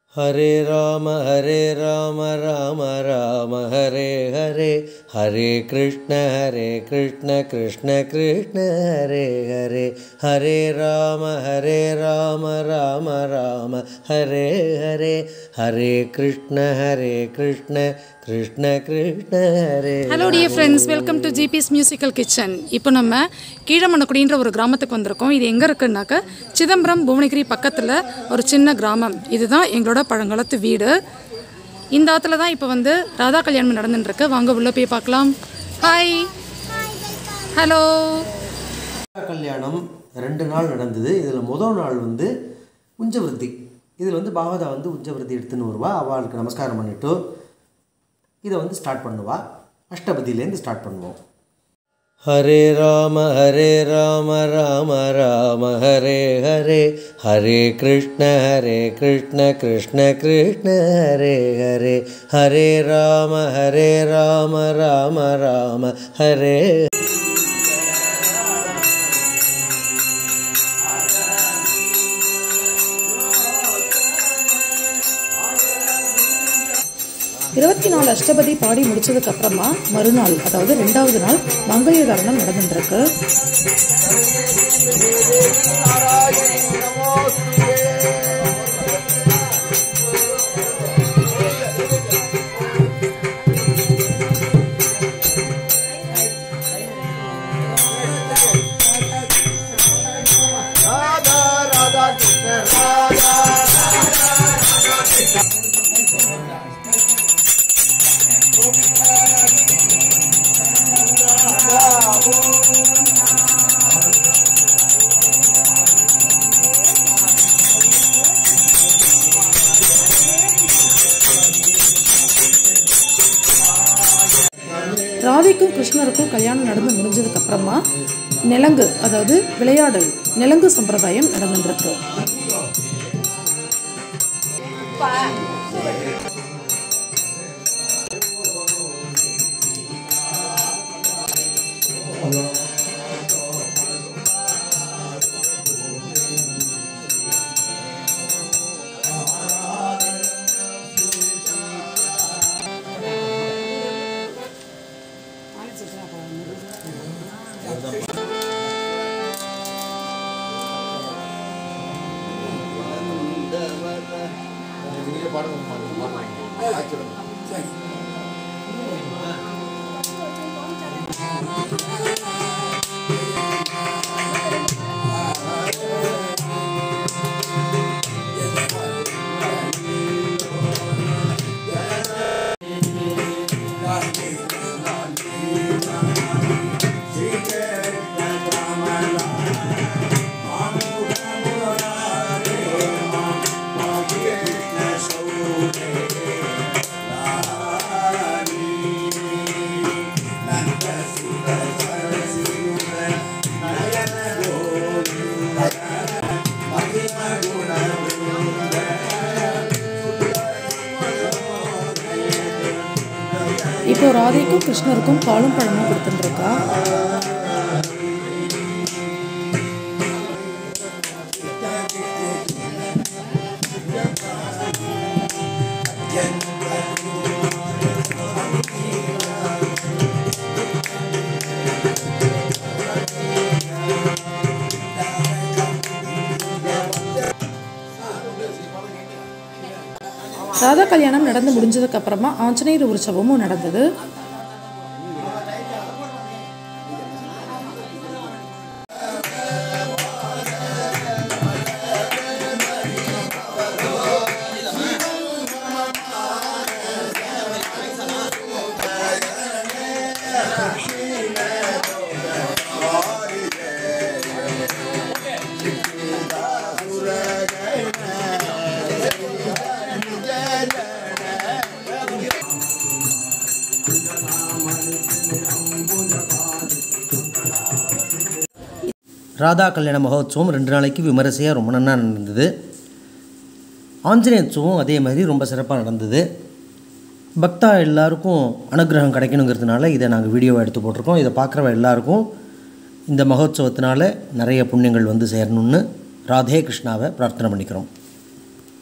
Hare Ram Hare Ram Ram Ram Hare Hare Hare Krishna Hare Krishna Krishna Krishna Hare Hare Hare Ram Hare Ram Ram Ram Hare Hare Hare Krishna Hare Krishna Krishna Krishna Hare hello dear friends welcome to GPS musical kitchen இப்போ நம்ம கீழமணக்குடின்ற ஒரு கிராமத்துக்கு வந்திருக்கோம் இது எங்கே இருக்குன்னாக்க சிதம்பரம் புவனகிரி பக்கத்தில் ஒரு சின்ன கிராமம் இதுதான் எங்களோட பழங்காலத்து வீடு இந்த ஆற்றுல தான் இப்போ வந்து ராதா கல்யாணம் நடந்துட்டு இருக்கு வாங்க உள்ளே போய் பார்க்கலாம் ஹாய் ஹலோ கல்யாணம் ரெண்டு நாள் நடந்தது இதில் முதல் நாள் வந்து உஞ்சவிருத்தி இதில் வந்து பாவதா வந்து உஞ்சவிருத்தி எடுத்துன்னு வருவா அவளுக்கு நமஸ்காரம் பண்ணிட்டு இதை வந்து ஸ்டார்ட் பண்ணுவா அஷ்டபதியிலேருந்து ஸ்டார்ட் பண்ணுவோம் ஹரே ராம ஹரே ராம ராம ராம ஹரே ஹரே ஹரே கிருஷ்ண ஹரே கிருஷ்ண கிருஷ்ண கிருஷ்ண ஹரே ஹரே ஹரே ராம ஹரே ராம ராம ராம ஹரே இருபத்தி நாலு அஷ்டபதி பாடி முடிச்சதுக்கு அப்புறமா மறுநாள் அதாவது ரெண்டாவது நாள் மங்களீகரணம் நடந்துருக்கு ராதைக்கும் கிருஷ்ணருக்கும் கல்யாணம் நடந்து முடிஞ்சதுக்கு அப்புறமா நிலங்கு அதாவது விளையாடல் நிலங்கு சம்பிரதாயம் நடந்துருக்கு இப்போ ராதைக்கும் கிருஷ்ணருக்கும் பாலும் பழமும் கொடுத்துட்டுருக்கா ராதா கல்யாணம் நடந்து முடிஞ்சதுக்கு அப்புறமா ஆஞ்சநேயர் உற்சவமும் நடந்தது ராதா கல்யாண மகோத்சவம் ரெண்டு நாளைக்கு விமரிசையாக ரொம்ப நல்லா நடந்தது ஆஞ்சநேய உற்சவம் அதே மாதிரி ரொம்ப சிறப்பாக நடந்தது பக்தா எல்லாருக்கும் அனுகிரகம் கிடைக்கணுங்கிறதுனால இதை நாங்கள் வீடியோவை எடுத்து போட்டிருக்கோம் இதை பார்க்குறவ எல்லாருக்கும் இந்த மகோத்சவத்தினால நிறைய புண்ணியங்கள் வந்து சேரணும்னு ராதே கிருஷ்ணாவை பிரார்த்தனை பண்ணிக்கிறோம்